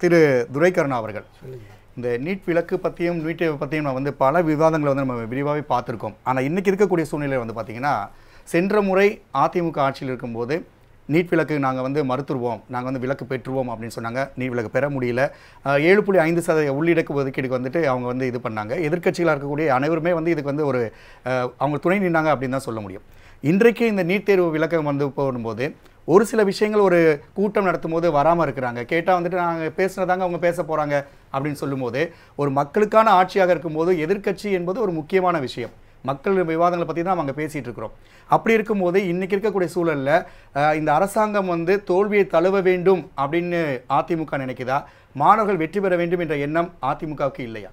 திரு துரைக்கருணா அவர்கள் இந்த நீட் விளக்கு பற்றியும் நீட் பற்றியும் நம்ம வந்து பல விவாதங்களை வந்து நம்ம விரிவாகவே பார்த்துருக்கோம் ஆனால் இன்றைக்கி இருக்கக்கூடிய சூழ்நிலை வந்து பார்த்திங்கன்னா சென்ற முறை அதிமுக ஆட்சியில் இருக்கும்போது நீட் விளக்கு நாங்கள் வந்து மறுத்துருவோம் நாங்கள் வந்து விளக்கு பெற்றுவோம் அப்படின்னு சொன்னாங்க நீட் விளக்கு பெற முடியல அஹ், ஏழு புள்ளி ஐந்து சதவீத உள்ளிடக்கு ஒதுக்கீடுக்கு வந்துட்டு அவங்க வந்து இது பண்ணாங்க எதிர்க்கட்சிகளாக இருக்கக்கூடிய அனைவருமே வந்து இதுக்கு வந்து ஒரு அஹ், அவங்க துணை நின்னாங்க அப்படின்னு தான் சொல்ல முடியும் இன்றைக்கு இந்த நீட் தேர்வு விளக்கம் வந்து போடும்போது ஒரு சில விஷயங்கள் ஒரு கூட்டம் நடத்தும் போது வராமல் இருக்கிறாங்க கேட்டால் வந்துட்டு நாங்கள் பேசுனதாங்க அவங்க பேச போகிறாங்க அப்படின்னு சொல்லும்போது ஒரு மக்களுக்கான ஆட்சியாக இருக்கும்போது எதிர்க்கட்சி என்பது ஒரு முக்கியமான விஷயம் மக்கள் விவாதங்களை பற்றி தான் அவங்க பேசிகிட்டு இருக்கிறோம் அப்படி இருக்கும்போது இன்றைக்கி இருக்கக்கூடிய சூழலில் இந்த அரசாங்கம் வந்து தோல்வியை தழுவ வேண்டும் அப்படின்னு அதிமுக நினைக்குதா மாணவர்கள் வெற்றி பெற வேண்டும் என்ற எண்ணம் அதிமுகவுக்கு இல்லையா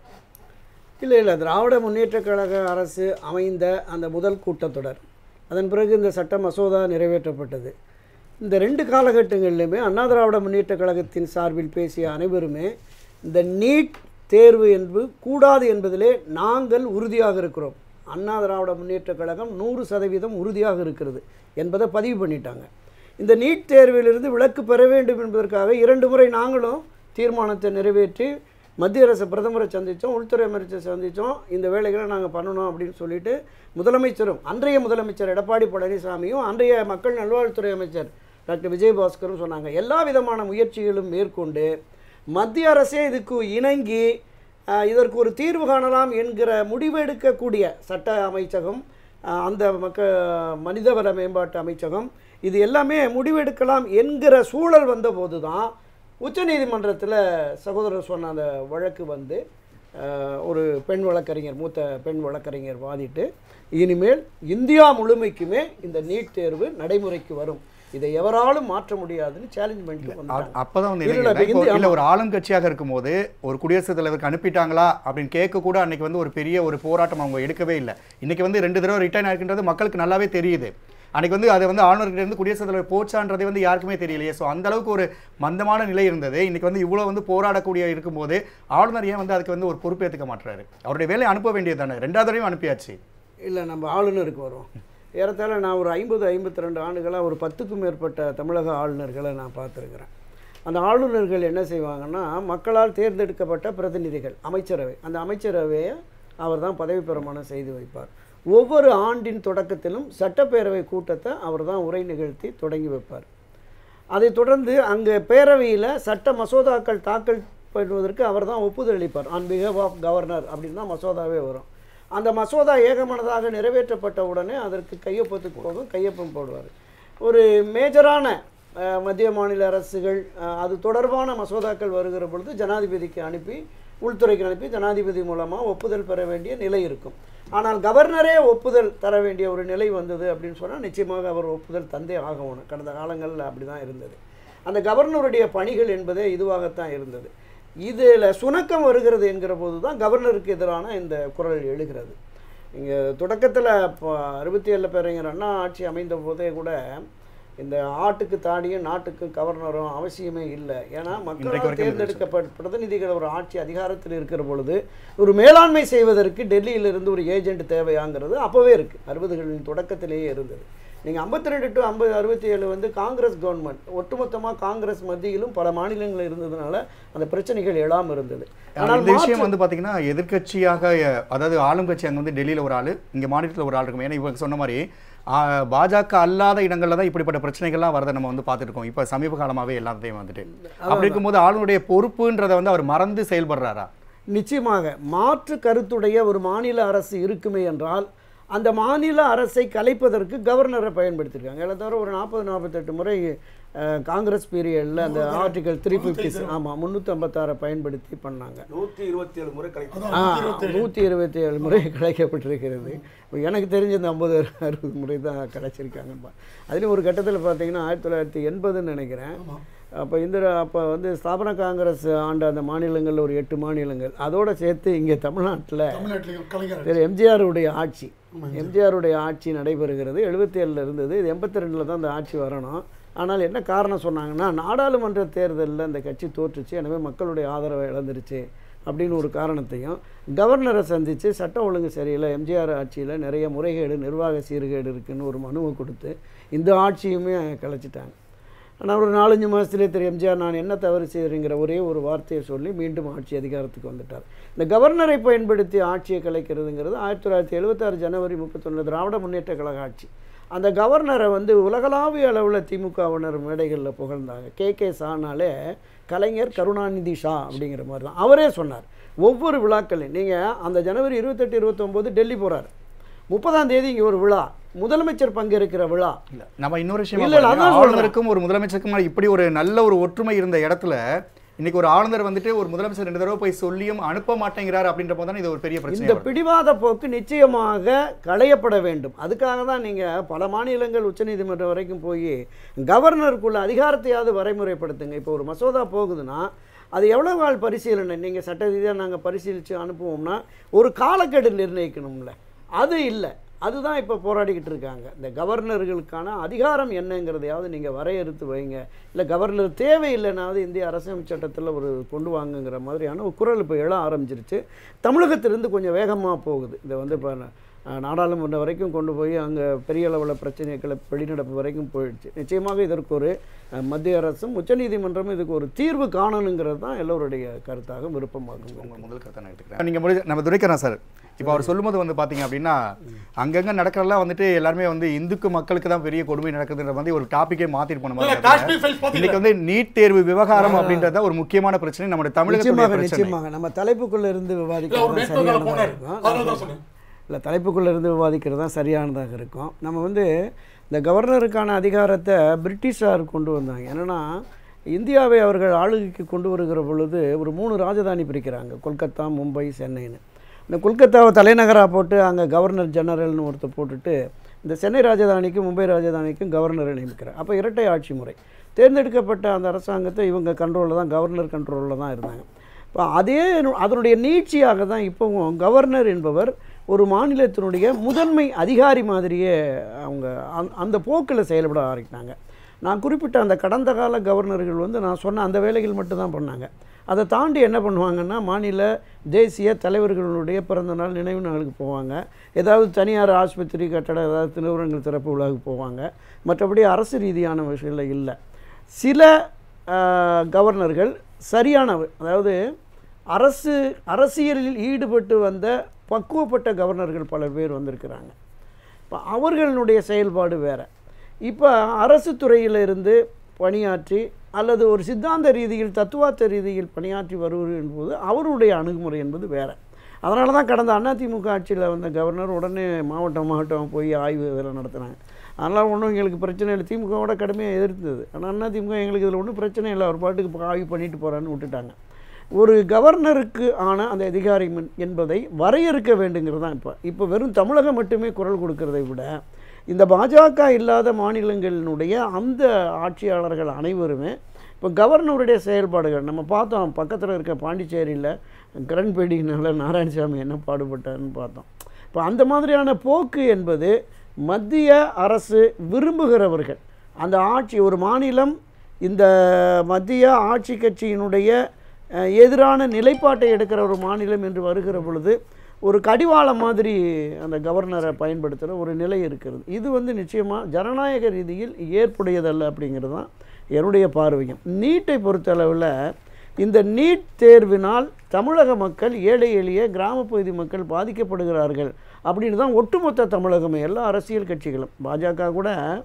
இல்லை இல்லை திராவிட முன்னேற்றக் கழக அரசு அமைந்த அந்த முதல் கூட்டத்தொடர் அதன் பிறகு இந்த சட்ட மசோதா நிறைவேற்றப்பட்டது இந்த ரெண்டு காலகட்டங்களிலுமே அண்ணா திராவிட முன்னேற்றக் கழகத்தின் சார்பில் பேசிய அனைவருமே இந்த நீட் தேர்வு என்பது கூடாது என்பதிலே நாங்கள் உறுதியாக இருக்கிறோம் அண்ணா திராவிட முன்னேற்றக் கழகம் நூறு சதவீதம் உறுதியாக இருக்கிறது என்பதை பதிவு பண்ணிட்டாங்க இந்த நீட் தேர்விலிருந்து விலக்கு பெற வேண்டும் என்பதற்காக இரண்டு முறை நாங்களும் தீர்மானத்தை நிறைவேற்றி மத்திய அரசு பிரதமரை சந்தித்தோம் உள்துறை அமைச்சரை சந்தித்தோம் இந்த வேலைகளை நாங்கள் பண்ணணும் அப்படின்னு சொல்லிட்டு முதலமைச்சரும் அன்றைய முதலமைச்சர் எடப்பாடி பழனிசாமியும் அன்றைய மக்கள் நல்வாழ்வுத்துறை அமைச்சர் டாக்டர் விஜயபாஸ்கரும் சொன்னாங்க எல்லா விதமான முயற்சிகளும் மேற்கொண்டு மத்திய அரசே இதுக்கு இணங்கி அஹ், இதற்கு ஒரு தீர்வு காணலாம் என்கிற முடிவெடுக்கக்கூடிய சட்ட அமைச்சகம் அஹ், அந்த மக்க மனிதவள மேம்பாட்டு அமைச்சகம் இது எல்லாமே முடிவெடுக்கலாம் என்கிற சூழல் வந்தபோது தான் உச்சநீதிமன்றத்தில் சகோதரர் சொன்ன அந்த வழக்கு வந்து அஹ், ஒரு பெண் வழக்கறிஞர் மூத்த பெண் வழக்கறிஞர் வாதிட்டு இனிமேல் இந்தியா முழுமைக்குமே இந்த நீட் தேர்வு நடைமுறைக்கு வரும் இதை எவராலும் மாற்ற முடியாதுன்னு சேலஞ்ச் பண்ணிட்டு வந்தாங்க அப்பதான் வந்து இல்ல, இளைஞர்கள் இல்ல, இப்போ இந்தியா- இல்ல ஒரு ஆளும் கட்சியாக இருக்கும்போது ஒரு குடியரசுத் தலைவருக்கு அனுப்பிட்டாங்களா அப்படின்னு கேட்க கூட அன்னைக்கு வந்து ஒரு பெரிய ஒரு போராட்டம் அவங்க எடுக்கவே இல்லை இன்னைக்கு வந்து ரெண்டு தடவை ரிட்டர்ன் ஆயிருக்கின்றது மக்களுக்கு நல்லாவே தெரியுது அன்னைக்கு வந்து அது வந்து ஆளுநர்கிட்ட இருந்து குடியரசுத் தலைவர் போச்சான்றதே வந்து யாருக்குமே தெரியலையே ஸோ அந்த அளவுக்கு ஒரு மந்தமான நிலை இருந்தது இன்னைக்கு வந்து இவ்வளவு வந்து போராடக்கூடிய இருக்கும்போது ஆளுநர் ஏன் வந்து அதுக்கு வந்து ஒரு பொறுப்பேற்றுக்க மாட்டுறாரு அவருடைய வேலையை அனுப்ப வேண்டியது தானே ரெண்டாவது தடவையும் அனுப்பியாச்சு இல்லை நம்ம ஆளுநருக்கு வரும் ஏறத்தாழ நான் ஒரு ஐம்பது ஐம்பத்தி ரெண்டு ஆண்டுகளாக ஒரு பத்துக்கும் மேற்பட்ட தமிழக ஆளுநர்களை நான் பார்த்துருக்குறேன் அந்த ஆளுநர்கள் என்ன செய்வாங்கன்னா மக்களால் தேர்ந்தெடுக்கப்பட்ட பிரதிநிதிகள் அமைச்சரவை அந்த அமைச்சரவையை அவர் தான் பதவி பிரமாணம் செய்து வைப்பார் ஒவ்வொரு ஆண்டின் தொடக்கத்திலும் சட்டப்பேரவை கூட்டத்தை அவர் தான் உரை நிகழ்த்தி தொடங்கி வைப்பார் அதைத் தொடர்ந்து அங்கே பேரவையில் சட்ட மசோதாக்கள் தாக்கல் பண்ணுவதற்கு அவர் தான் ஒப்புதல் அளிப்பார் ஆன் பிஹேவ் ஆஃப் கவர்னர் அப்படின்னு தான் மசோதாவே வரும் அந்த மசோதா ஏகமனதாக நிறைவேற்றப்பட்ட உடனே அதற்கு கையொப்பத்துக்கு போகும் கையொப்பம் போடுவார் ஒரு மேஜரான அஹ், மத்திய மாநில அரசுகள் அஹ், அது தொடர்பான மசோதாக்கள் வருகிற பொழுது ஜனாதிபதிக்கு அனுப்பி உள்துறைக்கு அனுப்பி ஜனாதிபதி மூலமாக ஒப்புதல் பெற வேண்டிய நிலை இருக்கும் ஆனால் கவர்னரே ஒப்புதல் தர வேண்டிய ஒரு நிலை வந்தது அப்படின்னு சொன்னால் நிச்சயமாக அவர் ஒப்புதல் தந்தே ஆகணும் கடந்த காலங்களில் அப்படி தான் இருந்தது அந்த கவர்னருடைய பணிகள் என்பதே இதுவாகத்தான் இருந்தது இதில் சுணக்கம் வருகிறது என்கிற போது தான் கவர்னருக்கு எதிரான இந்த குரல் எழுகிறது இங்கே தொடக்கத்தில் இப்போ அறுபத்தி ஏழில் பேரறிஞர் அண்ணா ஆட்சி அமைந்த போதே கூட இந்த ஆட்டுக்கு தாடியும் நாட்டுக்கு கவர்னரும் அவசியமே இல்லை ஏன்னா இன்றைக்கு மக்களால் வரைக்கும் தேர்ந்தெடுக்கப்பட்ட பிரதிநிதிகள் ஒரு ஆட்சி அதிகாரத்தில் இருக்கிற பொழுது ஒரு மேலாண்மை செய்வதற்கு டெல்லியிலிருந்து ஒரு ஏஜென்ட் தேவையாங்கிறது அப்போவே இருக்குது அறுபதுகளின் தொடக்கத்திலேயே இருந்தது நீங்கள் ஐம்பத்தி ரெண்டு டு ஐம்பது அறுபத்தி ஏழு வந்து காங்கிரஸ் கவர்மெண்ட் ஒட்டுமொத்தமாக காங்கிரஸ் மத்தியிலும் பல மாநிலங்கள் இருந்ததுனால அந்த பிரச்சனைகள் எழாமல் இருந்தது ஆனால் இந்த விஷயம் மாற்று- வந்து பார்த்தீங்கன்னா எதிர்க்கட்சியாக அஹ், அதாவது ஆளும் கட்சி அங்கே வந்து டெல்லியில் ஒரு ஆள் இங்கே மாநிலத்தில் ஒரு ஆள் இருக்கும் ஏன்னா இவங்க சொன்ன மாதிரி ஆஹ், பாஜக அல்லாத இடங்களில் தான் இப்படிப்பட்ட பிரச்சனைகள்லாம் வரதை நம்ம வந்து பார்த்துட்டு இருக்கோம் இப்போ சமீப காலமாகவே எல்லாத்தையும் வந்துட்டு அப்படி இருக்கும்போது ஆளுநருடைய பொறுப்புன்றதை வந்து அவர் மறந்து செயல்படுறாரா நிச்சயமாக மாற்று கருத்துடைய ஒரு மாநில அரசு இருக்குமே என்றால் அந்த மாநில அரசை கலைப்பதற்கு கவர்னரை பயன்படுத்தியிருக்காங்க இதில் தவிர ஒரு நாற்பது நாற்பத்தெட்டு முறை அஹ், காங்கிரஸ் பீரியடில் அந்த ஆர்டிகல் த்ரீ ஃபிஃப்டி ஆமாம் முந்நூற்றி ஐம்பத்தாறை பயன்படுத்தி பண்ணாங்க நூற்றி இருபத்தி ஏழு முறை கிடைக்கும் ஆ நூற்றி இருபத்தி ஏழு முறை கிடைக்கப்பட்டிருக்கிறது இப்ப எனக்கு தெரிஞ்ச இந்த ஐம்பது அறுபது முறை தான் கிடைச்சிருக்காங்கப்பா அதுலேயும் ஒரு கட்டத்தில் பார்த்தீங்கன்னா ஆயிரத்தி தொள்ளாயிரத்தி எண்பதுன்னு நினைக்கிறேன் அப்போ இந்த அப்போ வந்து ஸ்தாபன காங்கிரஸ் ஆண்ட அந்த மாநிலங்கள் ஒரு எட்டு மாநிலங்கள் அதோடு சேர்த்து இங்கே தமிழ்நாட்டில் தமிழ்நாட்டில் கலைஞர் திரு எம்ஜிஆருடைய ஆட்சி எம்ஜிஆருடைய ஆட்சி நடைபெறுகிறது எழுபத்தி ஏழில் இருந்தது இது எண்பத்தி ரெண்டில் தான் அந்த ஆட்சி வரணும் ஆனால் என்ன காரணம் சொன்னாங்கன்னா நாடாளுமன்ற தேர்தலில் அந்த கட்சி தோற்றுச்சு எனவே மக்களுடைய ஆதரவை இழந்துருச்சு அப்படின்னு ஒரு காரணத்தையும் கவர்னரை சந்தித்து சட்டம் ஒழுங்கு சரியில்லை எம்ஜிஆர் ஆட்சியில் நிறைய முறைகேடு நிர்வாக சீர்கேடு இருக்குன்னு ஒரு மனுவை கொடுத்து இந்த ஆட்சியுமே கலைச்சிட்டாங்க ஆனால் ஒரு நாலஞ்சு மாதத்துலேயே தெரியும் எம்ஜிஆர் நான் என்ன தவறு செய்கிறேங்கிற ஒரே ஒரு வார்த்தையை சொல்லி மீண்டும் ஆட்சி அதிகாரத்துக்கு வந்துட்டார் இந்த கவர்னரை பயன்படுத்தி ஆட்சியை கலைக்கிறதுங்கிறது ஆயிரத்தி தொள்ளாயிரத்தி எழுபத்தாறு ஜனவரி முப்பத்தொன்று திராவிட முன்னேற்ற கழக ஆட்சி அந்த கவர்னரை வந்து உலகளாவிய அளவில் திமுகவினர் மேடைகளில் புகழ்ந்தாங்க கே கே சானாலே கலைஞர் கருணாநிதி ஷா அப்படிங்கிற மாதிரி தான் அவரே சொன்னார் ஒவ்வொரு விழாக்களையும் நீங்கள் அந்த ஜனவரி இருபத்தெட்டு இருபத்தொம்போது டெல்லி போகிறார் முப்பதாம் தேதி இங்கே ஒரு விழா முதலமைச்சர் பங்கேற்கிற விழா இல்ல நம்ம இன்னொரு விஷயம் இல்ல, இல்ல, பாருங்க. அதான் சொல்றேன். ஆளுநருக்கும் ஒரு முதலமைச்சருக்கும் இப்படி ஒரு நல்ல ஒரு ஒற்றுமை இருந்த இடத்துல இன்னைக்கு ஒரு ஆளுநர் வந்துட்டு ஒரு முதலமைச்சர் ரெண்டு தடவை போய் சொல்லியும் அனுப்ப மாட்டேங்கிறார் அப்படின்ற போது தானே இது ஒரு பெரிய இந்த பிரச்சனை பிடிவாத போக்கு நிச்சயமாக களையப்பட வேண்டும் அதுக்காக தான் நீங்கள் பல மாநிலங்கள் உச்சநீதிமன்றம் வரைக்கும் போய் கவர்னருக்குள்ள அதிகாரத்தையாவது வரைமுறைப்படுத்துங்க இப்போ ஒரு மசோதா போகுதுன்னா அது எவ்வளோ நாள் பரிசீலனை நீங்கள் சட்ட ரீதியாக நாங்கள் பரிசீலித்து அனுப்புவோம்னா ஒரு காலக்கெடு நிர்ணயிக்கணும்ல அது இல்லை அதுதான் இப்போ போராடிக்கிட்டு இருக்காங்க இந்த கவர்னர்களுக்கான அதிகாரம் என்னங்கிறதையாவது நீங்கள் வரையறுத்து வைங்க இல்லை கவர்னர் தேவையில்லைனாவது இந்திய அரசியல் சட்டத்தில் ஒரு கொண்டு வாங்குங்கிற மாதிரியான ஒரு குரல் இப்போ எழ ஆரம்பிச்சிருச்சு தமிழகத்திலிருந்து கொஞ்சம் வேகமாக போகுது இந்த வந்து இப்போ அஹ், நாடாளுமன்றம் வரைக்கும் கொண்டு போய் அங்கே பெரிய அளவில் பிரச்சனைகளை வெளிநடப்பு வரைக்கும் போயிடுச்சு நிச்சயமாக இதற்கு ஒரு அஹ், மத்திய அரசும் உச்சநீதிமன்றமும் இதுக்கு ஒரு தீர்வு காணணுங்கிறது தான் எல்லோருடைய கருத்தாக விருப்பமாகும் உங்க முதல் கருத்தை நான் எடுத்துக்கிறேன் நீங்க முடிஞ்ச நம்ம துரைக்கிறோம் சார் இப்போ அவர் சொல்லும்போது வந்து பாத்தீங்க அப்படின்னா அங்கங்க நடக்கிறதெல்லாம் வந்துட்டு எல்லாருமே வந்து இந்துக்கு மக்களுக்கு தான் பெரிய கொடுமை நடக்குதுன்ற மாதிரி ஒரு டாபிக்கே மாத்திட்டு போன மாதிரி இல்ல, காஷ்மீர் files இருக்கு. இன்னைக்கு வந்து நீட் தேர்வு விவகாரம் அப்படின்றது தான் ஒரு முக்கியமான பிரச்சனை நம்முடைய தமிழகத்துடைய நிச்சயமாக பிரச்சனை நிச்சயமாக நம்ம தலைப்புக்குள்ள இருந்து இல்ல, ஒரு விவாதிக்கிறது நேற்று சரியானதாக போனாரு. இருக்கும் அதனால தான் சொன்னேன். இல்லை தலைப்புக்குள்ள இருந்து விவாதிக்கிறது தான் சரியானதாக இருக்கும் நம்ம வந்து இந்த கவர்னருக்கான அதிகாரத்தை பிரிட்டிஷார் கொண்டு வந்தாங்க என்னன்னா இந்தியாவை அவர்கள் ஆளுகைக்கு கொண்டு வருகிற பொழுது ஒரு மூணு ராஜதானி பிரிக்கிறாங்க கொல்கத்தா மும்பை சென்னைன்னு இந்த கொல்கத்தாவை தலைநகராக போட்டு அங்கே கவர்னர் ஜெனரல்னு ஒருத்தர் போட்டுட்டு இந்த சென்னை ராஜதானிக்கும் மும்பை ராஜதானிக்கும் கவர்னரை நியமிக்கிறார் அப்போ இரட்டை ஆட்சி முறை தேர்ந்தெடுக்கப்பட்ட அந்த அரசாங்கத்தை இவங்க கண்ட்ரோலில் தான் கவர்னர் கண்ட்ரோலில் தான் இருந்தாங்க இப்போ அதே நு- அதனுடைய நீட்சியாக தான் இப்போவும் கவர்னர் என்பவர் ஒரு மாநிலத்தினுடைய முதன்மை அதிகாரி மாதிரியே அவங்க அந்த- அந்த போக்கில் செயல்பட ஆரம்பித்தாங்க நான் குறிப்பிட்ட அந்த கடந்த கால கவர்னர்கள் வந்து நான் சொன்ன அந்த வேலைகள் மட்டும்தான் பண்ணாங்க அதை தாண்டி என்ன பண்ணுவாங்கன்னா மாநில தேசிய தலைவர்களுடைய பிறந்த நாள் நினைவு நாளுக்கு போவாங்க ஏதாவது தனியார் ஆஸ்பத்திரி கட்டட ஏதாவது நிறுவனங்கள் திறப்பு விழாவுக்கு போவாங்க மற்றபடி அரசு ரீதியான விஷயங்கள் இல்லை சில ஆஹ், கவர்னர்கள் சரியானவர் அதாவது அரசு அரசியலில் ஈடுபட்டு வந்த பக்குவப்பட்ட கவர்னர்கள் பல பேர் வந்திருக்கிறாங்க இப்போ அவர்களுடைய செயல்பாடு வேறு இப்போ அரசு துறையில இருந்து பணியாற்றி அல்லது ஒரு சித்தாந்த ரீதியில் தத்துவார்த்த ரீதியில் பணியாற்றி வருவது என்பது அவருடைய அணுகுமுறை என்பது வேறு அதனால தான் கடந்த அதிமுக ஆட்சியில் வந்த கவர்னர் உடனே மாவட்டம் மாவட்டம் போய் ஆய்வு இதெல்லாம் நடத்துனாங்க அதனால் ஒன்றும் எங்களுக்கு பிரச்சனை இல்லை திமுகவோட கடுமையாக எதிர்த்தது ஆனால் அதிமுக எங்களுக்கு இதில் ஒன்றும் பிரச்சனை இல்லை அவர் பாட்டுக்கு இப்போ ஆய்வு பண்ணிட்டு போகிறான்னு விட்டுட்டாங்க ஒரு கவர்னருக்கு ஆன அந்த அதிகாரம் என்- என்பதை வரையறுக்க வேண்டுங்கிறது தான் இப்போ இப்போ வெறும் தமிழகம் மட்டுமே குரல் கொடுக்கறதை விட இந்த பாஜக இல்லாத மாநிலங்களினுடைய அந்த ஆட்சியாளர்கள் அனைவருமே இப்போ கவர்னருடைய செயல்பாடுகள் நம்ம பார்த்தோம் பக்கத்தில் இருக்க பாண்டிச்சேரியில் கிரண்பேடினால நாராயணசாமி என்ன பாடுபட்டார்னு பார்த்தோம் இப்போ அந்த மாதிரியான போக்கு என்பது மத்திய அரசு விரும்புகிறவர்கள் அந்த ஆட்சி ஒரு மாநிலம் இந்த மத்திய ஆட்சி கட்சியினுடைய அஹ், எதிரான நிலைப்பாட்டை எடுக்கிற ஒரு மாநிலம் என்று வருகிற பொழுது ஒரு கடிவாளம் மாதிரி அந்த கவர்னரை பயன்படுத்துகிற ஒரு நிலை இருக்கிறது இது வந்து நிச்சயமாக ஜனநாயக ரீதியில் ஏற்புடையதல்ல அப்படிங்கிறது தான் என்னுடைய பார்வையும் நீட்டை பொறுத்தளவில் இந்த நீட் தேர்வினால் தமிழக மக்கள் ஏழை எளிய கிராமப்பகுதி மக்கள் பாதிக்கப்படுகிறார்கள் அப்படின்னு தான் ஒட்டுமொத்த தமிழகமே எல்லா அரசியல் கட்சிகளும் பாஜக கூட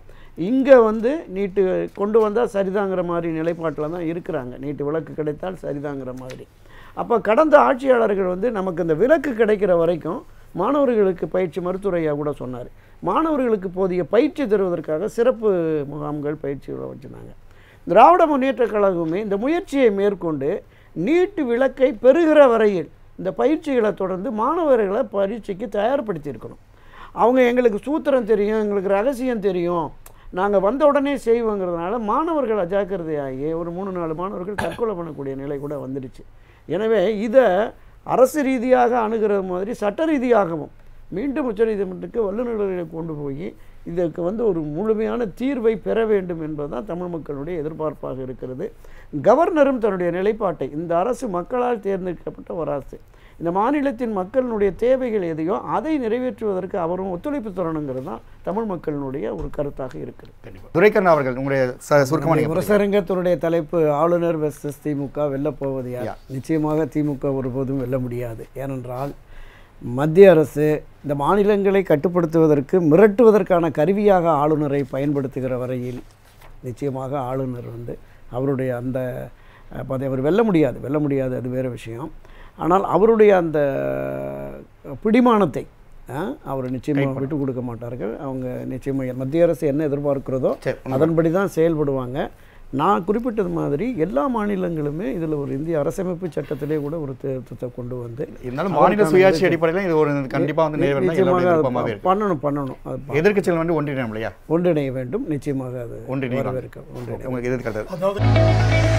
இங்கே வந்து நீட்டு கொண்டு வந்தால் சரிதாங்கிற மாதிரி நிலைப்பாட்டில் தான் இருக்கிறாங்க நீட்டு விலக்கு கிடைத்தால் சரிதாங்கிற மாதிரி அப்போ கடந்த ஆட்சியாளர்கள் வந்து நமக்கு இந்த விலக்கு கிடைக்கிற வரைக்கும் மாணவர்களுக்கு பயிற்சி மருத்துவரையா கூட சொன்னார் மாணவர்களுக்கு போதிய பயிற்சி தருவதற்காக சிறப்பு முகாம்கள் பயிற்சிகளை வச்சுருந்தாங்க திராவிட முன்னேற்றக் கழகமே இந்த முயற்சியை மேற்கொண்டு நீட்டு விலக்கை பெறுகிற வரையில் இந்த பயிற்சிகளை தொடர்ந்து மாணவர்களை பரீட்சைக்கு தயார்படுத்தியிருக்கணும் அவங்க எங்களுக்கு சூத்திரம் தெரியும் எங்களுக்கு ரகசியம் தெரியும் நாங்கள் வந்த உடனே செய்வோங்கிறதுனால மாணவர்கள் அஜாக்கிரதையாகி ஒரு மூணு நாலு மாணவர்கள் தற்கொலை பண்ணக்கூடிய நிலை கூட வந்துடுச்சு எனவே இதை அரசு ரீதியாக அணுகிற மாதிரி சட்ட ரீதியாகவும் மீண்டும் உச்சநீதிமன்றத்துக்கு வல்லுநர்களை கொண்டு போய் இதற்கு வந்து ஒரு முழுமையான தீர்வை பெற வேண்டும் என்பதுதான் தமிழ் மக்களுடைய எதிர்பார்ப்பாக இருக்கிறது கவர்னரும் தன்னுடைய நிலைப்பாட்டை இந்த அரசு மக்களால் தேர்ந்தெடுக்கப்பட்ட ஒரு அரசு இந்த மாநிலத்தின் மக்களினுடைய தேவைகள் எதையோ அதை நிறைவேற்றுவதற்கு அவரும் ஒத்துழைப்பு தரணுங்கிறது தான் தமிழ் மக்களினுடைய ஒரு கருத்தாக இருக்குது கண்டிப்பாக துரைக்கண்ணா அவர்கள் உங்களுடைய ச சுருக்கமாக நீங்க முரசரங்கத்தினுடைய தலைப்பு ஆளுநர் வெர்சஸ் திமுக வெல்லப் போவது யார் Yeah. நிச்சயமாக திமுக ஒருபோதும் வெல்ல முடியாது ஏனென்றால் மத்திய அரசு இந்த மாநிலங்களை கட்டுப்படுத்துவதற்கு மிரட்டுவதற்கான கருவியாக ஆளுநரை பயன்படுத்துகிற வரையில் நிச்சயமாக ஆளுநர் வந்து அவருடைய அந்த அஹ், பதவி அவர் வெல்ல முடியாது வெல்ல முடியாது அது வேறு விஷயம் ஆனால் அவருடைய அந்த பிடிமானத்தை அஹ், அவர் நிச்சயமாக விட்டு கொடுக்க மாட்டார்கள் அவங்க நிச்சயமாக மத்திய அரசு என்ன எதிர்பார்க்கிறதோ சரி, அதன்படி தான் செயல்படுவாங்க நான் குறிப்பிட்டது மாதிரி எல்லா மாநிலங்களுமே இதில் ஒரு இந்திய அரசமைப்பு சட்டத்திலே கூட ஒரு திருத்தத்தை கொண்டு வந்து இருந்தாலும் மாநில சுயாட்சி அடிப்படையில் இது ஒரு கண்டிப்பா வந்து நிறைவேறினா நிச்சயமாக எல்லாருடைய அது விருப்பமாகவே இருக்கு பண்ணணும் பண்ணணும் அது ப- எதிர்க்கட்சிகள் வந்து ஒன்றிணையும் இல்லையா ஒன்றிணைய வேண்டும் நிச்சயமாக அது ஒன்றிணைவாங்க. வரவேற்க ஒன்றிணை உங்களுக்கு எதிர்க்கிறது அதாவது